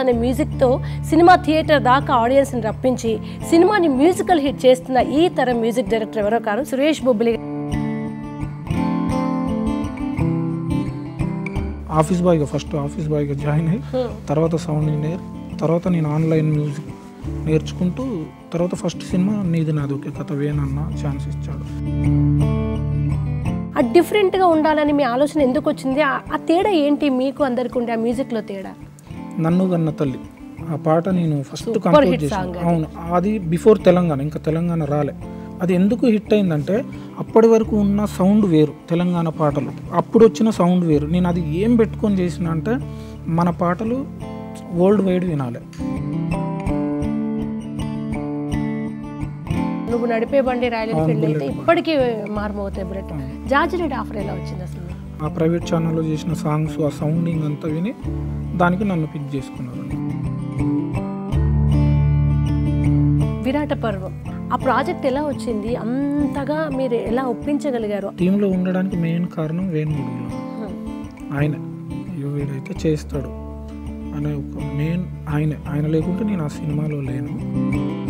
అనే మ్యూజిక్తో cinema theatre దాకా ఆడియన్స్ని రప్పించి సినిమాని మ్యూజికల్ హిట్ చేస్తున్న ఈ తరం మ్యూజిక్ డైరెక్టర్ ఎవరో కాదు సురేష్ బొబ్బిలి ఆఫీస్ బాయ్గా ఫస్ట్ ఆఫీస్ బాయ్గా జాయిన్ అయ్యి తర్వాత సౌండ్ ఇంజనీర్ తర్వాత నేను ఆన్లైన్ మ్యూజిక్ నేర్చుకుంటూ తర్వాత ఫస్ట్ సినిమా నీది నాది ఒకే కథ వేనన్న ఛాన్స్ ఇచ్చాడు ఆ డిఫరెంట్గా ఉండాలని మీ ఆలోచన ఎందుకు వచ్చింది ఆ- ఆ తేడా ఏంటి మీకు అందరికి ఉండే ఆ మ్యూజిక్లో తేడా నన్ను గన్న తల్లి ఆ పాట నేను first Super compose hit song చేశాను అవును అది బిఫోర్ తెలంగాణ ఇంకా తెలంగాణ రాలే అది ఎందుకు హిట్ అయిందంటే అప్పటి వరకు ఉన్న సౌండ్ వేరు తెలంగాణ పాటలు అప్పుడు వచ్చిన సౌండ్ వేరు నేను అది ఏం పెట్టుకొని చేసిన అంటే మన పాటలు వరల్డ్ వైడ్ వినాలి నువ్వు నడిపే బండి రాయల్ ఎన్ఫీల్డ్ అయితే ఇప్పటికీ మారుమవుతాయి బుల్లెట్ జార్జ్ రెడ్డి ఆఫర్ ఎలా వచ్చింది అసలు ఆ ప్రైవేట్ ఛానల్లో చేసిన సాంగ్స్ ఆ సౌండింగ్ అంతా విని దానికి నన్ను పిక్ చేసుకున్నారు విరాట పర్వం ఆ ప్రాజెక్ట్ ఎలా వచ్చింది అంతగా మీరు ఎలా ఒప్పించగలిగారు టీంలో ఉండడానికి మెయిన్ కారణం వేణుగుడిలో ఆయన "అయ్యో, వీడైతే చేస్తాడు అనే ఒక మెయిన్ ఆయన ఆయన లేకుంటే నేను ఆ సినిమాలో లేను